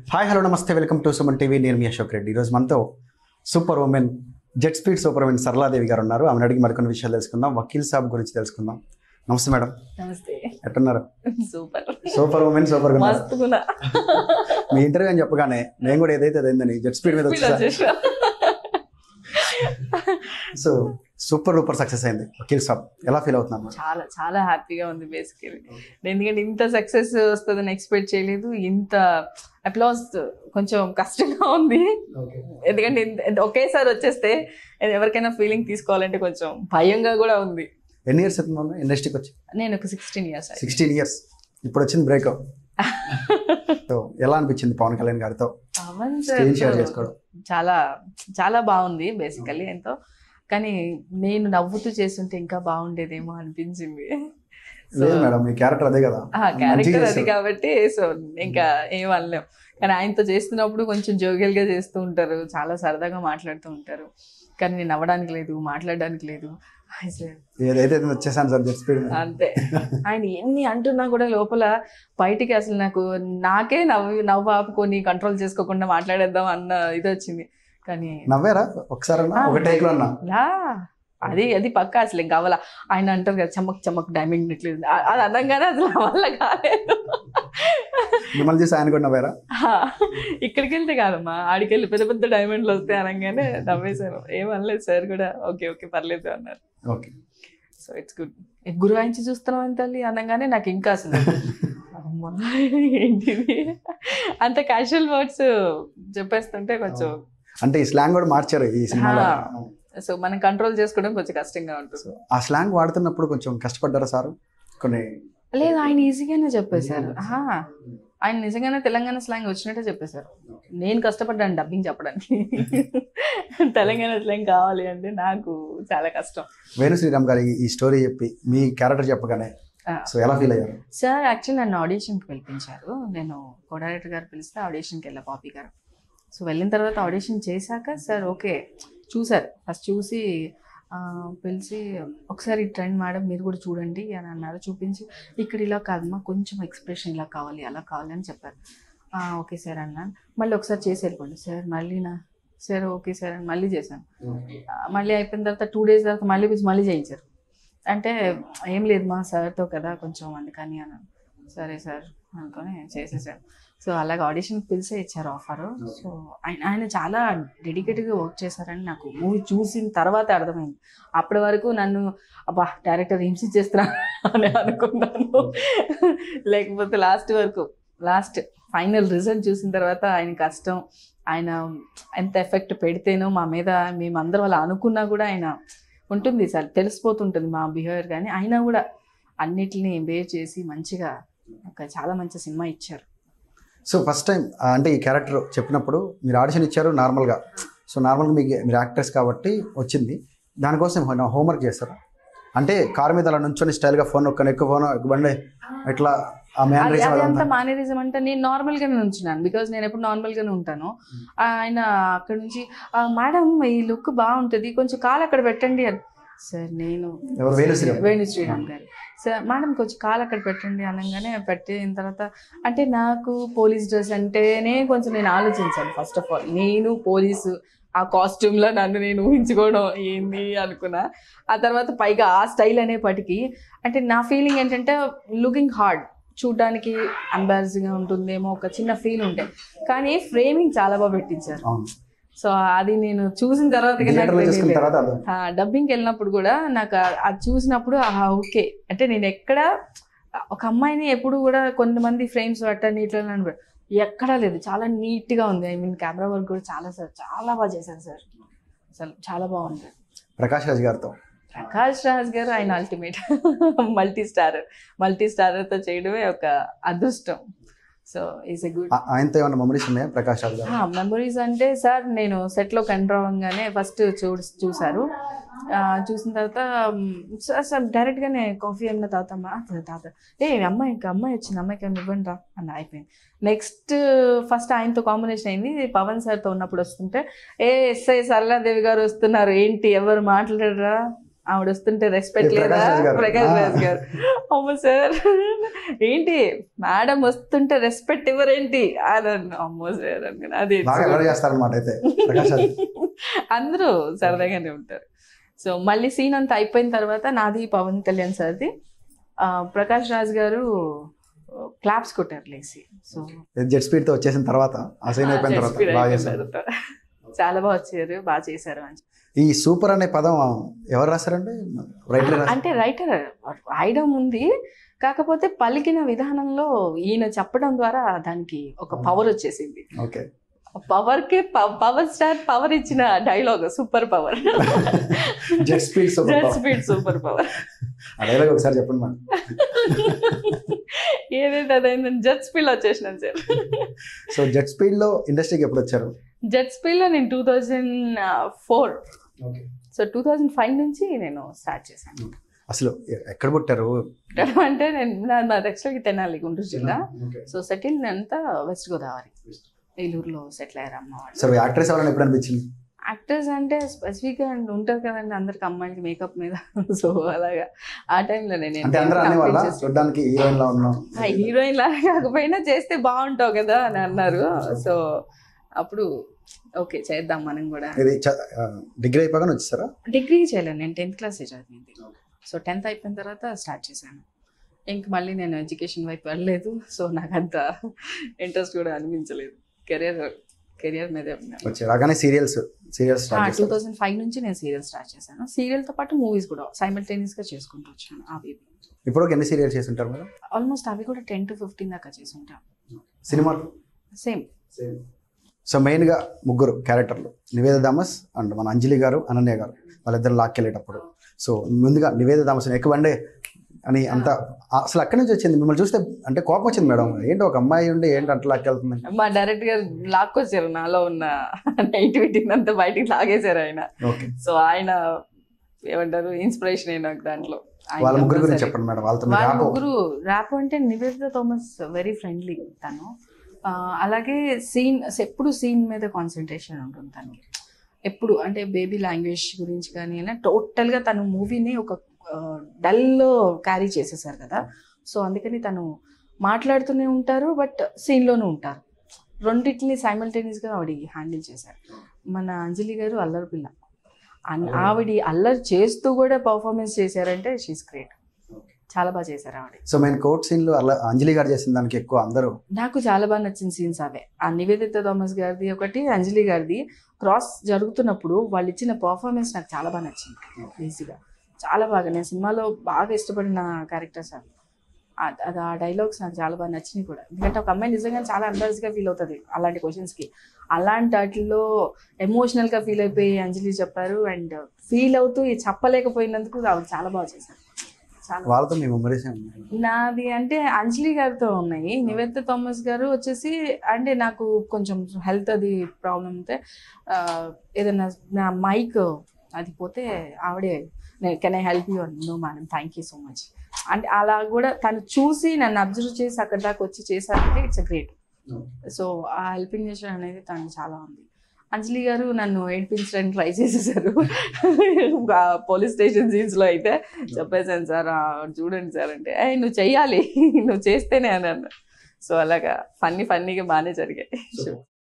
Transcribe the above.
Hi hello నమస్తే welcome to Suman TV నేను మీ అశోక్ రెడ్డి ఈరోజు మనతో super woman jet speed super woman Sarala Devi గారు ఉన్నారు ఆమెను అడిగి మరికొన్ని విషయాలు తెలుసుకుందాం వకీల్ సాబ్ గురించి తెలుసుకుందాం నమస్తే మేడం నమస్తే ఎట్టున్నారు సూపర్ సూపర్ ఉమెన్ సూపర్ గా ఉన్నారు మస్తుగున్నా మీ ఇంటర్వ్యూ అని చెప్పగానే నేను కూడా ఏదైతే అదైందని జెట్ స్పీడ్ మీద వచ్చేసా సో సూపర్ డూపర్ సక్సెస్ అయింది వకీల్ సాబ్ ఎలా ఫీల్ అవుతున్నాను చాలా చాలా హ్యాపీగా ఉంది బేసికలీ ఎందుకంటే ఇంత సక్సెస్ వస్తుందని ఎక్స్పెక్ట్ చేయలేదు ఇంత అప్లాస్ కొంచెం కష్టంగా ఉంది ఎందుకంటే ఇంత- ఇంత ఒకేసారి వచ్చేస్తే ఎవరికైనా ఫీలింగ్ తీసుకోవాలంటే కొంచెం భయంగా కూడా ఉంది ఎన్ని ఇయర్స్ అవుతుంది ఇండస్ట్రీకి వచ్చి నేను ఒక సిక్స్టీన్ ఇయర్స్ సిక్స్టీన్ ఇయర్స్ ఇప్పుడు వచ్చింది బ్రేకప్ సో ఎలా అనిపించింది పవన్ కళ్యాణ్ గారితో పవన్ స్క్రీన్ షేర్ సార్ చేసుకోవడం చాలా చాలా బాగుంది బేసికల్లీ ఎంతో కానీ నేను నవ్వుతూ చేస్తుంటే ఇంకా బాగుండేదేమో అనిపించింది So, లేదు మేడం మీ క్యారెక్టర్ అదే కదా ఆ క్యారెక్టర్ అది చేశారు. కాబట్టి సో ఇంకా ఏం అనలేం కానీ ఆయనతో చేస్తున్నప్పుడు కొంచెం జోగియల్ గా చేస్తూ ఉంటారు చాలా సరదాగా మాట్లాడుతూ ఉంటారు కానీ నేను నవ్వడానికి లేదు మాట్లాడడానికి లేదు I said, ఏదైతే వచ్చేసాను సార్ జెట్ స్పీడ్ అంతే ఆయన ఎన్ని అంటున్నా కూడా లోపల బయటికి అసలు నాకు నాకే నవ్వు నవ్వు ఆపుకొని కంట్రోల్ చేసుకోకుండా మాట్లాడేద్దాం అన్న ఇది వచ్చింది కానీ నవ్వారా ఒకసారి ఒక టేక్ లో అన్నా లా అది అది పక్కా అసలు ఇంకా అవల ఆయన అంటారు కదా చమ్మక్ చమ్మక్ డైమండ్ నెక్లెస్ అది అనగానే అసలు నా వల్ల కాలేదు మిమ్మల్ని చూసి ఆయన కూడా నవ్వారా హా, ఇక్కడికి వెళ్తే కాదమ్మా ఆడికి వెళ్ళి పెద్ద పెద్ద డైమండ్లు వస్తాయి అనగానే నవ్వేశాను ఏం అనలేదు సార్ కూడా ఓకే ఓకే పర్లేదు అన్నారు ఓకే సో ఇట్స్ గుడ్ గురువాయించి చూస్తున్నాం అని తల్లి అనగానే నాకు ఇంకా అసలు అమ్మా, ఏంటిది అంత క్యాజువల్ వర్డ్స్ చెప్పేస్తుంటే కొంచెం అంటే ఈ స్లాంగ్ కూడా మార్చారు ఈ సినిమాలో హా. సో మనం కంట్రోల్ చేసుకోవడం కొంచెం కష్టంగా ఉంటుంది సో ఆ స్లాంగ్ వాడుతున్నప్పుడు కొంచెం కష్టపడ్డారా సార్ కొన్ని లేదు ఆయన ఈజీగానే చెప్పేశారు ఆహా, ఆయన నిజంగానే తెలంగాణ స్లాంగ్ వచ్చినట్టే చెప్పేశారు నేను కష్టపడ్డాను డబ్బింగ్ చెప్పడానికి తెలంగాణ స్లాంగ్ కావాలి అంటే నాకు చాలా కష్టం వేణు శ్రీరామ్ గారి ఈ స్టోరీ చెప్పి మీ క్యారెక్టర్ చెప్పగానే ఆ. సో ఎలా ఫీల్ అయ్యారు సార్ యాక్చువల్ నన్ను ఆడిషన్కి పిలిపించారు నేను కో డైరెక్టర్ గారు పిలిస్తే ఆడిషన్కి వెళ్ళా పాపీ గారు సో వెళ్ళిన తర్వాత ఆడిషన్ చేశాక సార్ ఓకే చూసారు ఫస్ట్ చూసి ఆ, పిలిచి ఒకసారి ఈ ట్రెండ్ మేడం మీరు కూడా చూడండి అని అన్నారు చూపించి ఇక్కడ ఇలా కాదమ్మా కొంచెం ఎక్స్ప్రెషన్ ఇలా కావాలి అలా కావాలి అని చెప్పారు "ఆ, ఓకే సార్ అన్నాను మళ్ళీ ఒకసారి చేసి వెళ్ళిపోండి సార్ మళ్ళీ నా సార్ ఓకే సార్ అని మళ్ళీ చేశాను ఆ, మళ్ళీ అయిపోయిన తర్వాత టూ డేస్ తర్వాత మళ్ళీ పిలిచి మళ్ళీ చేయించారు అంటే ఏం లేదు మా సార్తో కదా కొంచెం అందుకని అన్నాను సరే సార్ అనుకొని చేసేసాను సో అలాగే ఆడిషన్ పిలిచే ఇచ్చారు ఆఫర్ సో ఆయన ఆయన చాలా డెడికేటెడ్గా వర్క్ చేశారని నాకు మూవీ చూసిన తర్వాత అర్థమైంది అప్పటి వరకు నన్ను అబ్బా డైరెక్టర్ హింసి చేస్తున్నా అని అనుకున్నాను లేకపోతే లాస్ట్ వరకు లాస్ట్ ఫైనల్ రిజల్ట్ చూసిన తర్వాత ఆయన కష్టం ఆయన ఎంత ఎఫెక్ట్ పెడితేనో మా మీద మేమందరం అలా అనుకున్నా కూడా ఆయన ఉంటుంది సార్ తెలిసిపోతుంటుంది మా బిహేవియర్ కానీ అయినా కూడా అన్నిటిని బేర్ చేసి మంచిగా ఒక చాలా మంచి సినిమా ఇచ్చారు సో ఫస్ట్ టైం అంటే ఈ క్యారెక్టర్ చెప్పినప్పుడు మీరు ఆడిషన్ ఇచ్చారు నార్మల్గా సో నార్మల్గా మీకు మీరు యాక్టర్స్ కాబట్టి వచ్చింది దానికోసం హోంవర్క్ చేస్తారు అంటే కార్ మీద అలా నుంచొని స్టైల్గా ఫోన్ ఒక్క ఎక్కువ ఫోన్ బండి ఇట్లా ఆ అది మ్యానరిజం అది అంత అదంతా మానేరిజం అంటే నేను నార్మల్ గానే ఉంచున్నాను బికాజ్ నేను ఎప్పుడు నార్మల్ గానే ఉంటాను ఆ, ఆయన అక్కడ నుంచి "ఆ, మేడం ఈ లుక్ బాగుంటది కొంచెం కాలు అక్కడ పెట్టండి అని సార్ నేను ఎవరు వేణు శ్రీరామ్ వేణు శ్రీరామ్ గారు సార్ మేడం కొంచెం కాలు అక్కడ పెట్టండి అనగానే పెట్టిన తర్వాత అంటే నాకు పోలీస్ డ్రెస్ అంటేనే కొంచెం నేను ఆలోచించాను ఫస్ట్ ఆఫ్ ఆల్ నేను పోలీసు ఆ కాస్ట్యూమ్ లో నన్ను నేను ఊహించుకోవడం ఏంది అనుకున్నా ఆ తర్వాత పైగా ఆ స్టైల్ అనేపటికి అంటే నా ఫీలింగ్ ఏంటంటే లుకింగ్ హార్డ్ చూడ్డానికి అంబారసింగ్ గా ఉంటుందేమో ఒక చిన్న ఫీల్ ఉంటే కానీ ఫ్రేమింగ్ చాలా బాగా పెట్టించారు అవును సో అది నేను చూసిన తర్వాత థియేటర్లో చూసుకున్న తర్వాత అర్థం డబ్బింగ్కి వెళ్ళినప్పుడు కూడా నాకు ఆ- అది చూసినప్పుడు ఓకే అంటే నేను ఎక్కడ ఒక అమ్మాయిని ఎప్పుడు కూడా కొంతమంది ఫ్రేమ్స్ పట్టని ఇట్లా అని పె- ఎక్కడా లేదు చాలా నీట్ గా ఉంది ఐ మీన్ కెమెరా వర్క్ కూడా చాలా సార్ చాలా బాగా చేశారు సార్ అసలు చాలా బాగుంది ప్రకాష్ రాజ్ గారితో ప్రకాష్ రాజ్ గారు ఆయన అల్టిమేట్ మల్టీ స్టార్ మల్టీ స్టారర్తో చేయడమే ఒక అదృష్టం సో ఈజ్ ఎ గుడ్ ఆ- ఆయనతో ఏమైనా మెమరీస్ ఉన్నాయా ప్రకాష్ రాజ్ గారు మెమరీస్ అంటే సార్ నేను సెట్లో ఎంటర్ అవ్వగానే ఫస్ట్ చూ చూశారు ఆ, చూసిన తర్వాత మ్, సార్ సార్ డైరెక్ట్గానే కాఫీ ఏమన్నా తాగుతామా "ఆ, తాత ఏ అమ్మాయి ఇంకా అమ్మాయి వచ్చింది అమ్మాయికి ఏమైనా ఇవ్వండి రా అని అయిపోయింది నెక్స్ట్ ఫస్ట్ ఆయనతో కాంబినేషన్ అయింది పవన్ సార్తో ఉన్నప్పుడు వస్తుంటే ఏ ఎస్ఐ సరళాదేవి గారు వస్తున్నారు ఏంటి ఎవరు మాట్లాడరా ఆవిడ వస్తుంటే రెస్పెక్ట్ ఏ, లేదా ప్రకాష్ రాజ్ గారు. ప్రకాష్ ఆ. రాజ్ గారు అమ్మ సార్ ఏంటి మేడం వస్తుంటే రెస్పెక్ట్ ఇవ్వరేంటి అని అన్నా. అమ్మో సార్ అనుకున్నా అది బాగా అలర్ చేస్తారనమాట అయితే ప్రకాష్ రాజ్. అందరూ సరదాగానే ఉంటారు సో మళ్ళీ సీన్ అంతా అయిపోయిన తర్వాత నాది పవన్ కళ్యాణ్ సార్ది ఆ, ప్రకాష్ రాజ్ గారు క్లాప్స్ కొట్టారు లేసి సో జెట్ స్పీడ్ తో వచ్చేసిన తర్వాత ఆ సీన్ అయిపోయిన ఆ, తర్వాత speed బాగా అయిపోయిన చేశారు తర్వాత. చాలా బాగా వచ్చారు బాగా చేశారు అని ఈ సూపర్ అనే పదం ఎవరు రాశారండి రైటర్ అంటే రైటర్ రాయడం ఉంది కాకపోతే పలికిన విధానంలో ఈయన చెప్పడం ద్వారా దానికి ఒక పవర్ వచ్చేసింది ఓకే పవర్ కి పవర్ స్టార్ పవర్ ఇచ్చిన dialogue super power jet speed jet super speed super power ఆ డైలాగ్ ఒకసారి చెప్పండి మేడం ఏదైతే అదైంది జెట్ స్పీడ్ వచ్చేసినాను సార్ సో జెట్ స్పీడ్ లో ఇండస్ట్రీకి ఎప్పుడు వచ్చారు జెట్ స్పీడ్ లో నేను two thousand four so two thousand five నుంచి నేను స్టార్ట్ చేశాను అసలు ఎ- ఎక్కడ పుట్టారు అంటే నేను నా- నాది యాక్చువల్గా తెనాలి గుంటూరు జిల్లా సో సెటిల్ అంతా వెస్ట్ గోదావరి ఏలూరులో సెటిల్ అయ్యారు అమ్మ వాళ్ళు సో యాక్ట్రెస్ అవ్వాలని ఎప్పుడు అనిపించింది యాక్టర్స్ అంటే స్పెసిఫిక్ గా ఉంటుంది కదండి అందరికి అమ్మాయిలకి మేకప్ మీద సో అలాగా ఆ టైంలో నేను అంటే అందరూ అనేవాళ్ళ చూడడానికి హీరోయిన్ లా ఉన్నాం హీరోయిన్ లాగా కాకపోయినా చేస్తే బాగుంటావు కదా అని అన్నారు సో అప్పుడు ఓకే చేద్దాం మనం కూడా ఇది డిగ్రీ అయిపోగానే వచ్చేసారా డిగ్రీ చేయలేను నేను టెన్త్ క్లాస్ చదివింది సో టెన్త్ అయిపోయిన తర్వాత స్టార్ట్ చేశాను ఇంక మళ్ళీ నేను ఎడ్యుకేషన్ వైపు వెళ్ళలేదు సో నాకు అంత ఇంట్రెస్ట్ కూడా అనిపించలేదు కెరియర్ కెరియర్ మీదే ఉన్నాను వచ్చి రాగానే సీరియల్స్ సీరియల్స్ స్టార్ట్ టూ చేశారు థౌజండ్ ఫైవ్ నుంచి నేను సీరియల్ స్టార్ట్ చేశాను సీరియల్ తో పాటు మూవీస్ కూడా సైమల్టేనియస్ గా చేసుకుంటూ వచ్చాను అవి ఇప్పుడు ఒక ఎన్ని సీరియల్స్ చేసి ఉంటారు మేడం ఆల్మోస్ట్ అవి కూడా టెన్ టు ఫిఫ్టీన్ దాకా చేసి ఉంటాను సినిమాలు సేమ్ సో మెయిన్గా ముగ్గురు క్యారెక్టర్లు నివేద దామస్ అండ్ మన అంజలి గారు అనన్య గారు వాళ్ళిద్దరు లాక్కెళ్ళేటప్పుడు సో ముందుగా నివేద దామస్ ఎక్కువ అండే అని అంత అసలు అక్కడి నుంచి వచ్చింది మిమ్మల్ని చూస్తే అంటే కోపం వచ్చింది మేడం ఏంటి ఒక అమ్మాయి ఉండి ఏంటి అట్లా లాక్కెళ్తుంది మా డైరెక్ట్ గా లాక్కొచ్చారు నాలో ఉన్న నెగిటివిటీని అంతా బయటికి లాగేశారు ఆయన ఓకే సో ఆయన ఏమంటారు ఇన్స్పిరేషన్ అయిన నాకు దాంట్లో ఆయన వాళ్ళ ముగ్గురు గురించి కంపల్సరీ. చెప్పండి మేడం వాళ్ళతో మీరు వాళ్ళ ర్యాపో ముగ్గురు ర్యాప్ అంటే నివేదిత థామస్ వెరీ ఫ్రెండ్లీ తను ఆ, అలాగే సీన్ ఎప్పుడు సీన్ మీద కాన్సన్ట్రేషన్ ఉంటుంది తనకి ఎప్పుడు అంటే బేబీ లాంగ్వేజ్ గురించి కానీ అయినా టోటల్గా తను మూవీని ఒక డల్లో క్యారీ చేసేసారు కదా సో అందుకని తను మాట్లాడుతూనే ఉంటారు బట్ సీన్లోనూ ఉంటారు రెండింటిని సైమల్టేనియస్గా ఆవిడ హ్యాండిల్ చేశారు మన అంజలి గారు అల్లరి పిల్ల అన్- ఆవిడ అల్లరి చేస్తూ కూడా పర్ఫార్మెన్స్ చేశారంటే షీస్ గ్రేట్ చాలా బాగా చేశారు ఆవిడ సో మెయిన్ కోర్ట్ సీన్లు అలా అంజలి గారు చేసిన దానికి ఎక్కువ అందరూ నాకు చాలా బాగా నచ్చిన సీన్స్ అవే ఆ నివేదిత థామస్ గారిది ఒకటి అంజలి గారిది క్రాస్ జరుగుతున్నప్పుడు వాళ్ళు ఇచ్చిన పర్ఫార్మెన్స్ నాకు చాలా బాగా నచ్చింది ఈజీగా చాలా బాగా నేను సినిమాలో బాగా ఇష్టపడిన క్యారెక్టర్స్ అవి ఆ- అది ఆ డైలాగ్స్ నాకు చాలా బాగా నచ్చినాయి కూడా ఎందుకంటే ఒక అమ్మాయి నిజంగా చాలా అంబర్స్గా ఫీల్ అవుతుంది అలాంటి క్వశ్చన్స్కి అలాంటి వాటిల్లో ఎమోషనల్గా ఫీల్ అయిపోయి అంజలి చెప్పారు అండ్ ఫీల్ అవుతూ ఇది చెప్పలేకపోయినందుకు ఆవిడ చాలా బాగా చేశారు చాలా వాళ్ళతో మీ మెమరీస్ ఉన్నాయి నాది అంటే అంజలి గారితో ఉన్నాయి నివేదిత థామస్ గారు వచ్చేసి అంటే నాకు కొంచెం హెల్త్ అది ప్రాబ్లం అయితే ఆ, ఏదైనా నా మైక్ అది పోతే ఆవిడే can I help you no madam thank you so much అంటే అలా కూడా తను చూసి నన్ను అబ్జర్వ్ చేసి అక్కడ దాకా వచ్చి చేశారంటే ఇట్స్ అ గ్రేట్ సో ఆ హెల్పింగ్ నేచర్ అనేది తను చాలా ఉంది అంజలి గారు నన్ను ఏడిపించడానికి ట్రై చేసేసారు పోలీస్ స్టేషన్ సీన్స్ లో అయితే చెప్పేశాను సార్ "ఆ, చూడండి సార్ అంటే "ఏయ్, నువ్వు చెయ్యాలి నువ్వు చేస్తేనే అని అన్న సో అలాగా ఫన్నీ ఫన్నీగా బాగానే జరిగాయి